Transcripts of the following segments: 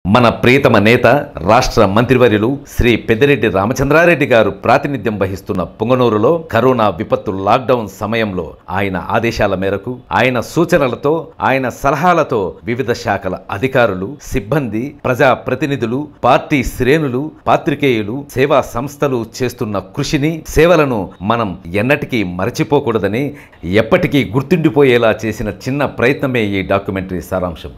మన ప్రియతమ నేత రాష్ట్ర మంత్రివర్యులు శ్రీ పెద్దిరెడ్డి రామచంద్రారెడ్డి గారు ప్రాతినిధ్యం వహిస్తున్న పుంగనూరులో కరోనా విపత్తు లాక్డౌన్ సమయంలో ఆయన ఆదేశాల మేరకు ఆయన సూచనలతో ఆయన సలహాలతో వివిధ శాఖల అధికారులు సిబ్బంది ప్రజా ప్రతినిధులు పార్టీ శ్రేణులు పాత్రికేయులు సేవా సంస్థలు చేస్తున్న కృషిని సేవలను మనం ఎన్నటికీ మరచిపోకూడదని ఎప్పటికీ గుర్తుండిపోయేలా చేసిన చిన్న ప్రయత్నమే ఈ డాక్యుమెంటరీ సారాంశం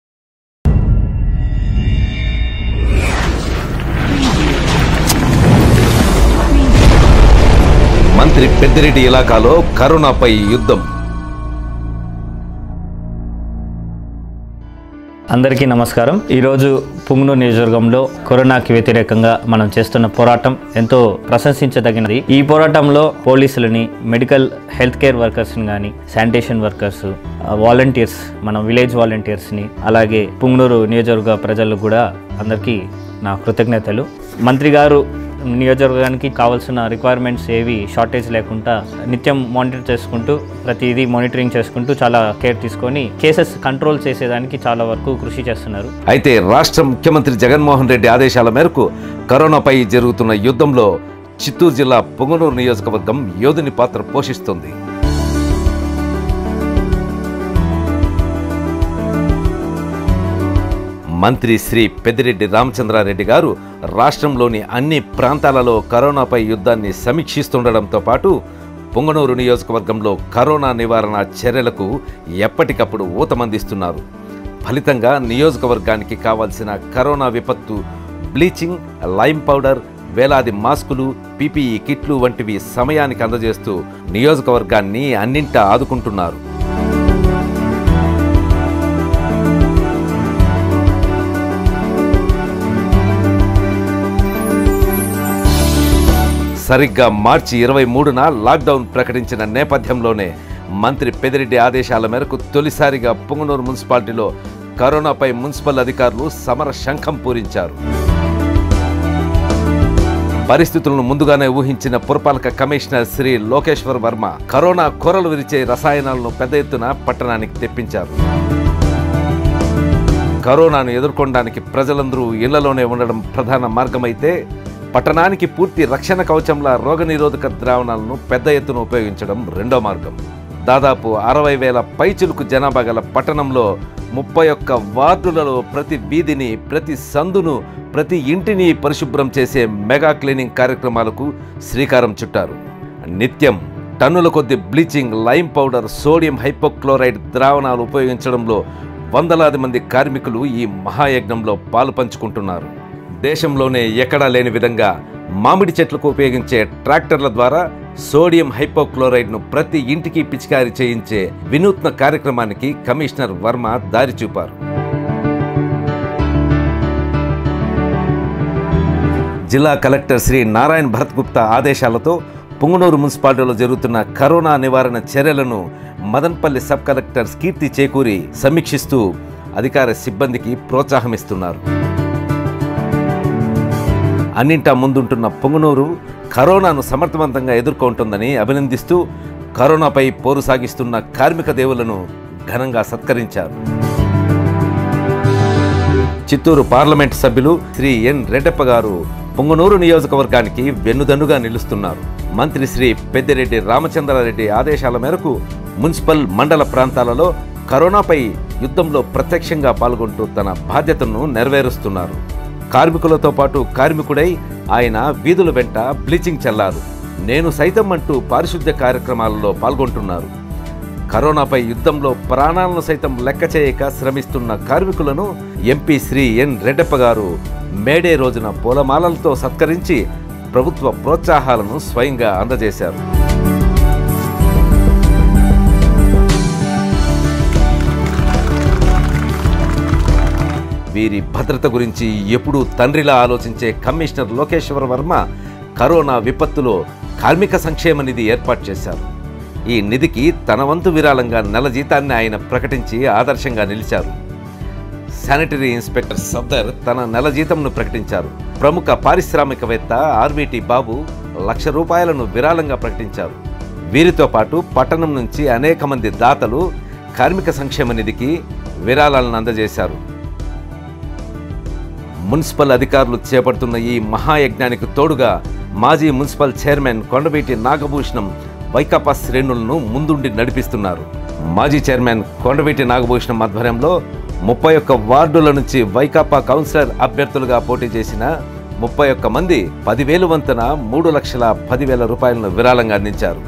మంత్రి పెద్దిరెడ్డి ఇలాకాలో కరోనాపై యుద్ధం అందరికీ నమస్కారం ఈరోజు పుంగనూరు నియోజకవర్గంలో కరోనాకి వ్యతిరేకంగా మనం చేస్తున్న పోరాటం ఎంతో ప్రశంసించదగినది ఈ పోరాటంలో పోలీసులని మెడికల్ హెల్త్ కేర్ వర్కర్స్ని కానీ శానిటేషన్ వర్కర్స్ వాలంటీర్స్ మన విలేజ్ వాలంటీర్స్ని అలాగే పుంగనూరు నియోజకవర్గ ప్రజలకు కూడా అందరికీ నా కృతజ్ఞతలు మంత్రి గారు నియోజకవర్గానికి కావాల్సిన రిక్వైర్మెంట్స్ ఏవి షార్టేజ్ లేకుండా నిత్యం మానిటర్ చేసుకుంటూ ప్రతిదీ మానిటరింగ్ చేసుకుంటూ చాలా కేర్ తీసుకొని కేసెస్ కంట్రోల్ చేసేదానికి చాలా వరకు కృషి చేస్తున్నారు అయితే రాష్ట్ర ముఖ్యమంత్రి జగన్మోహన్ రెడ్డి ఆదేశాల మేరకు కరోనాపై జరుగుతున్న యుద్ధంలో చిత్తూరు జిల్లా పొంగనూరు నియోజకవర్గం యోధుని పాత్ర పోషిస్తుంది మంత్రి శ్రీ పెద్దిరెడ్డి రామచంద్రారెడ్డి గారు రాష్ట్రంలోని అన్ని ప్రాంతాలలో కరోనాపై యుద్ధాన్ని సమీక్షిస్తుండడంతో పాటు పొంగనూరు నియోజకవర్గంలో కరోనా నివారణ చర్యలకు ఎప్పటికప్పుడు ఊతమందిస్తున్నారు ఫలితంగా నియోజకవర్గానికి కావాల్సిన కరోనా విపత్తు బ్లీచింగ్ లైమ్ పౌడర్ వేలాది మాస్కులు పీపీఈ కిట్లు వంటివి సమయానికి అందజేస్తూ నియోజకవర్గాన్ని అన్నింటా ఆదుకుంటున్నారు సరిగ్గా మార్చి ఇరవై మూడున లాక్డౌన్ ప్రకటించిన నేపథ్యంలోనే మంత్రి పెదిరెడ్డి ఆదేశాల మేరకు తొలిసారిగా పుంగనూరు మున్సిపాలిటీలో కరోనాపై మున్సిపల్ అధికారులు సమర శంఖం పూరించారు పరిస్థితులను ముందుగానే ఊహించిన పురపాలక కమిషనర్ శ్రీ లోకేశ్వర్ వర్మ కరోనా కొరలు విరిచే రసాయనాలను పెద్ద ఎత్తున పట్టణానికి తెప్పించారు కరోనాను ఎదుర్కొనడానికి ప్రజలందరూ ఇళ్లలోనే ఉండడం ప్రధాన మార్గమైతే పట్టణానికి పూర్తి రక్షణ కవచంలా రోగనిరోధక ద్రావణాలను పెద్ద ఎత్తున ఉపయోగించడం రెండో మార్గం దాదాపు అరవై వేల పైచులకు జనాభా గల పట్టణంలో ముప్పై ఒక్క వార్డులలో ప్రతి వీధిని ప్రతి సందును ప్రతి ఇంటిని పరిశుభ్రం చేసే మెగా క్లీనింగ్ కార్యక్రమాలకు శ్రీకారం చుట్టారు నిత్యం టన్నుల కొద్ది bleaching lime powder sodium hypochloride ద్రావణాలు ఉపయోగించడంలో వందలాది మంది కార్మికులు ఈ మహాయజ్ఞంలో పాలు పంచుకుంటున్నారు దేశంలోనే ఎక్కడా లేని విధంగా మామిడి చెట్లకు ఉపయోగించే ట్రాక్టర్ల ద్వారా సోడియం హైపోక్లోరైడ్ను ప్రతి ఇంటికి పిచికారీ చేయించే వినూత్న కార్యక్రమానికి కమిషనర్ వర్మ దారి చూపారు జిల్లా కలెక్టర్ శ్రీ నారాయణ్ భరత్ గుప్తా ఆదేశాలతో పుంగనూరు మున్సిపాలిటీలో జరుగుతున్న కరోనా నివారణ చర్యలను మదన్పల్లి సబ్ కలెక్టర్ కీర్తి చేకూరి సమీక్షిస్తూ అధికార సిబ్బందికి ప్రోత్సాహమిస్తున్నారు అన్నింటా ముందుంటున్న పొంగనూరు కరోనాను సమర్థవంతంగా ఎదుర్కొంటుందని అభినందిస్తూ కరోనాపై పోరు సాగిస్తున్న కార్మిక దేవులను ఘనంగా సత్కరించారు చిత్తూరు పార్లమెంట్ సభ్యులు శ్రీ ఎన్ రెడ్డప్ప గారు పొంగనూరు నియోజకవర్గానికి వెన్నుదన్నుగా నిలుస్తున్నారు మంత్రి శ్రీ పెద్దిరెడ్డి రామచంద్రారెడ్డి ఆదేశాల మేరకు మున్సిపల్ మండల ప్రాంతాలలో కరోనాపై యుద్ధంలో ప్రత్యక్షంగా పాల్గొంటూ తన బాధ్యతను నెరవేరుస్తున్నారు కార్మికులతో పాటు కార్మికుడై ఆయన వీధుల వెంట బ్లీచింగ్ చల్లారు నేను సైతం అంటూ పారిశుద్ధ్య కార్యక్రమాలలో పాల్గొంటున్నారు కరోనాపై యుద్ధంలో ప్రాణాలను సైతం లెక్క చేయక శ్రమిస్తున్న కార్మికులను ఎంపీ శ్రీ ఎన్ రెడ్డప్ప గారు మేడే రోజున పూలమాలలతో సత్కరించి ప్రభుత్వ ప్రోత్సాహాలను స్వయంగా అందజేశారు వీరి భద్రత గురించి ఎప్పుడూ తండ్రిలా ఆలోచించే కమిషనర్ లోకేశ్వర వర్మ కరోనా విపత్తులో కార్మిక సంక్షేమ నిధి ఏర్పాటు చేశారు ఈ నిధికి తన వంతు విరాళంగా నెల జీతాన్ని ఆయన ప్రకటించి ఆదర్శంగా నిలిచారు శానిటరీ ఇన్స్పెక్టర్ సఫ్దర్ తన నెల జీతంను ప్రకటించారు ప్రముఖ పారిశ్రామికవేత్త ఆర్వీటి బాబు లక్ష రూపాయలను విరాళంగా ప్రకటించారు వీరితో పాటు పట్టణం నుంచి అనేక మంది దాతలు కార్మిక సంక్షేమ నిధికి విరాళాలను అందజేశారు మున్సిపల్ అధికారులు చేపడుతున్న ఈ మహాయజ్ఞానికి తోడుగా మాజీ మున్సిపల్ చైర్మన్ కొండవీటి నాగభూషణం వైకాపా శ్రేణులను ముందుండి నడిపిస్తున్నారు మాజీ చైర్మన్ కొండవీటి నాగభూషణం ఆధ్వర్యంలో ముప్పై ఒక్క వార్డుల నుంచి వైకాపా కౌన్సిలర్ అభ్యర్థులుగా పోటీ చేసిన ముప్పై ఒక్క మంది పదివేలు వంతున మూడు లక్షల పదివేల రూపాయలను విరాళంగా అందించారు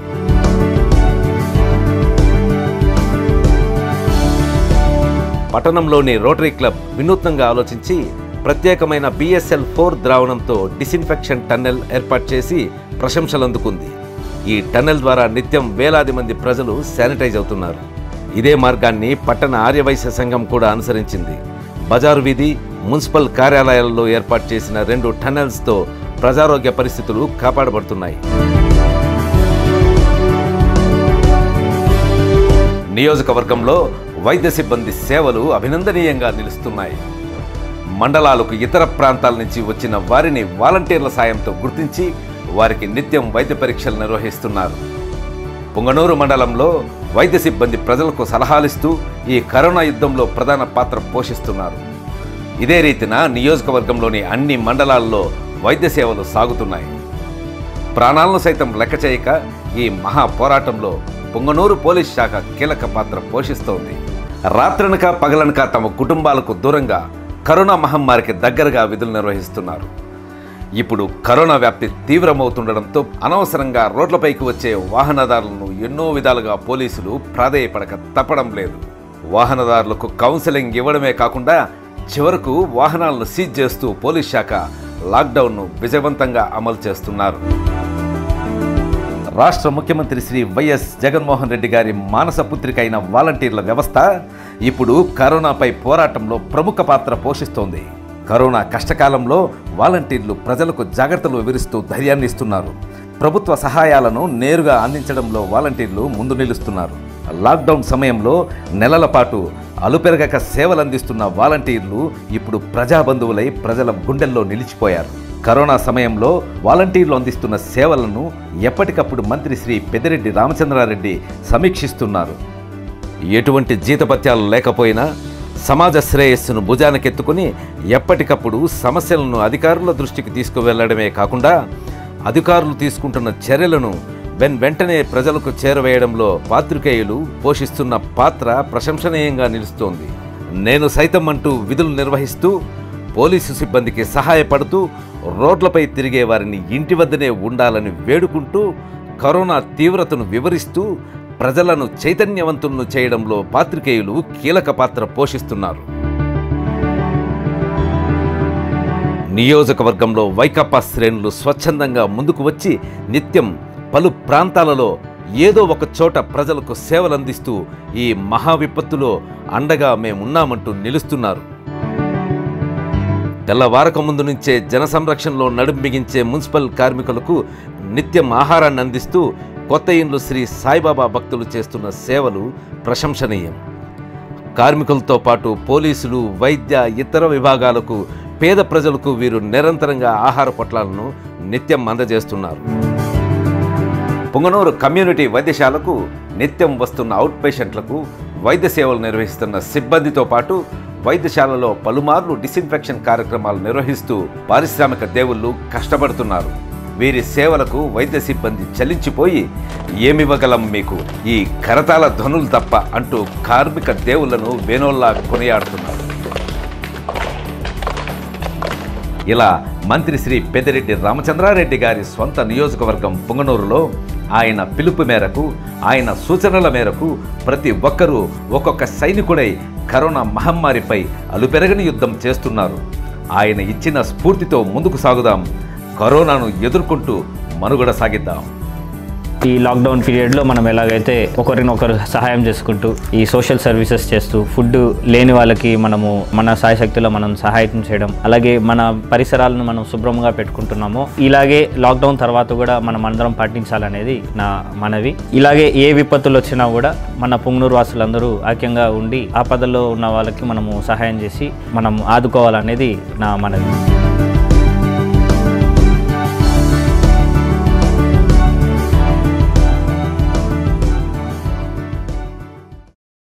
పట్టణంలోని రోటరీ క్లబ్ వినూత్నంగా ఆలోచించి ప్రత్యేకమైన బిఎస్ఎల్ ఫోర్ ద్రావణంతో డిసిన్ఫెక్షన్ టన్నెల్ ఏర్పాటు చేసి ప్రశంసలు అందుకుంది ఈ టన్నెల్ ద్వారా నిత్యం వేలాది మంది ప్రజలు శానిటైజ్ అవుతున్నారు ఇదే మార్గాన్ని పట్టణ ఆర్యవైశ్య సంఘం కూడా అనుసరించింది బజారు వీధి మున్సిపల్ కార్యాలయాలలో ఏర్పాటు చేసిన రెండు టన్నెల్స్తో ప్రజారోగ్య పరిస్థితులు కాపాడబడుతున్నాయి నియోజకవర్గంలో వైద్య సిబ్బంది సేవలు అభినందనీయంగా నిలుస్తున్నాయి మండలాలకు ఇతర ప్రాంతాల నుంచి వచ్చిన వారిని వాలంటీర్ల సాయంతో గుర్తించి వారికి నిత్యం వైద్య పరీక్షలు నిర్వహిస్తున్నారు పుంగనూరు మండలంలో వైద్య సిబ్బంది ప్రజలకు సలహాలిస్తూ ఈ కరోనా యుద్ధంలో ప్రధాన పాత్ర పోషిస్తున్నారు ఇదే రీతిన నియోజకవర్గంలోని అన్ని మండలాల్లో వైద్య సేవలు సాగుతున్నాయి ప్రాణాలను సైతం లెక్క చేయక ఈ మహా పోరాటంలో పుంగనూరు పోలీస్ శాఖ కీలక పాత్ర పోషిస్తోంది రాత్రనక పగలనక తమ కుటుంబాలకు దూరంగా కరోనా మహమ్మారికి దగ్గరగా విధులు నిర్వహిస్తున్నారు ఇప్పుడు కరోనా వ్యాప్తి తీవ్రమవుతుండడంతో అనవసరంగా రోడ్లపైకి వచ్చే వాహనదారులను ఎన్నో విధాలుగా పోలీసులు ప్రాధేయపడక తప్పడం లేదు వాహనదారులకు కౌన్సిలింగ్ ఇవ్వడమే కాకుండా చివరకు వాహనాలను సీజ్ చేస్తూ పోలీస్ శాఖ లాక్డౌన్ను విజయవంతంగా అమలు చేస్తున్నారు రాష్ట్ర ముఖ్యమంత్రి శ్రీ వైఎస్ జగన్మోహన్ రెడ్డి గారి మానస పుత్రిక అయిన వాలంటీర్ల వ్యవస్థ ఇప్పుడు కరోనాపై పోరాటంలో ప్రముఖ పాత్ర పోషిస్తోంది కరోనా కష్టకాలంలో వాలంటీర్లు ప్రజలకు జాగ్రత్తలు వివరిస్తూ ధైర్యాన్ని ఇస్తున్నారు ప్రభుత్వ సహాయాలను నేరుగా అందించడంలో వాలంటీర్లు ముందు నిలుస్తున్నారు లాక్డౌన్ సమయంలో నెలల పాటు అలుపెరగక సేవలు అందిస్తున్న వాలంటీర్లు ఇప్పుడు ప్రజాబంధువులై ప్రజల గుండెల్లో నిలిచిపోయారు కరోనా సమయంలో వాలంటీర్లు అందిస్తున్న సేవలను ఎప్పటికప్పుడు మంత్రి శ్రీ పెద్దిరెడ్డి రామచంద్రారెడ్డి సమీక్షిస్తున్నారు ఎటువంటి జీతపత్యాలు లేకపోయినా సమాజ శ్రేయస్సును భుజానకెత్తుకుని ఎప్పటికప్పుడు సమస్యలను అధికారుల దృష్టికి తీసుకువెళ్లడమే కాకుండా అధికారులు తీసుకుంటున్న చర్యలను వెన్ వెంటనే ప్రజలకు చేరవేయడంలో పాత్రికేయులు పోషిస్తున్న పాత్ర ప్రశంసనీయంగా నిలుస్తోంది నేను సైతం అంటూ విధులు నిర్వహిస్తూ పోలీసు సిబ్బందికి సహాయపడుతూ రోడ్లపై తిరిగే వారిని ఇంటి వద్దనే ఉండాలని వేడుకుంటూ కరోనా తీవ్రతను వివరిస్తూ ప్రజలను చైతన్యవంతులను చేయడంలో పాత్రికేయులు కీలక పాత్ర పోషిస్తున్నారు నియోజకవర్గంలో వైకాపా శ్రేణులు స్వచ్ఛందంగా ముందుకు వచ్చి నిత్యం పలు ప్రాంతాలలో ఏదో ఒక చోట ప్రజలకు సేవలు అందిస్తూ ఈ మహా విపత్తులో అండగా మేమున్నామంటూ నిలుస్తున్నారు తెల్లవారక ముందు నుంచే జన సంరక్షణలో నడుం బిగించే మున్సిపల్ కార్మికులకు నిత్యం ఆహారాన్ని అందిస్తూ కొత్త ఇండ్లు శ్రీ సాయిబాబా భక్తులు చేస్తున్న సేవలు ప్రశంసనీయం కార్మికులతో పాటు పోలీసులు వైద్య ఇతర విభాగాలకు పేద ప్రజలకు వీరు నిరంతరంగా ఆహార పొట్లాలను నిత్యం అందజేస్తున్నారు పుంగనూరు కమ్యూనిటీ వైద్యశాలకు నిత్యం వస్తున్న అవుట్ పేషెంట్లకు వైద్య సేవలు నిర్వహిస్తున్న సిబ్బందితో పాటు వైద్యశాలలో పలుమార్లు డిసిన్ఫెక్షన్ కార్యక్రమాలు నిర్వహిస్తూ పారిశ్రామిక దేవుళ్ళు కష్టపడుతున్నారు వీరి సేవలకు వైద్య సిబ్బంది చలించిపోయి ఏమివ్వగలం మీకు ఈ కరతాల ధ్వనులు తప్ప అంటూ కార్మిక దేవుళ్లను వేణోల్లా కొనియాడుతున్నారు ఇలా మంత్రి శ్రీ పెద్దిరెడ్డి రామచంద్రారెడ్డి గారి స్వంత నియోజకవర్గం పుంగనూరులో ఆయన పిలుపు మేరకు ఆయన సూచనల మేరకు ప్రతి ఒక్కరూ ఒక్కొక్క సైనికుడై కరోనా మహమ్మారిపై అలుపెరగని యుద్ధం చేస్తున్నారు ఆయన ఇచ్చిన స్ఫూర్తితో ముందుకు సాగుదాం కరోనాను ఎదుర్కొంటూ మనుగడ సాగిద్దాం ఈ లాక్డౌన్ పీరియడ్లో మనం ఎలాగైతే ఒకరినొకరు సహాయం చేసుకుంటూ ఈ సోషల్ సర్వీసెస్ చేస్తూ ఫుడ్ లేని వాళ్ళకి మనము మన సాయశక్తిలో మనం సహాయం చేయడం అలాగే మన పరిసరాలను మనం శుభ్రంగా పెట్టుకుంటున్నామో ఇలాగే లాక్డౌన్ తర్వాత కూడా మనం అందరం పాటించాలనేది నా మనవి ఇలాగే ఏ విపత్తులు వచ్చినా కూడా మన పుంగనూరు వాసులందరూ ఐక్యంగా ఉండి ఆపదల్లో ఉన్న వాళ్ళకి మనము సహాయం చేసి మనం ఆదుకోవాలనేది నా మనవి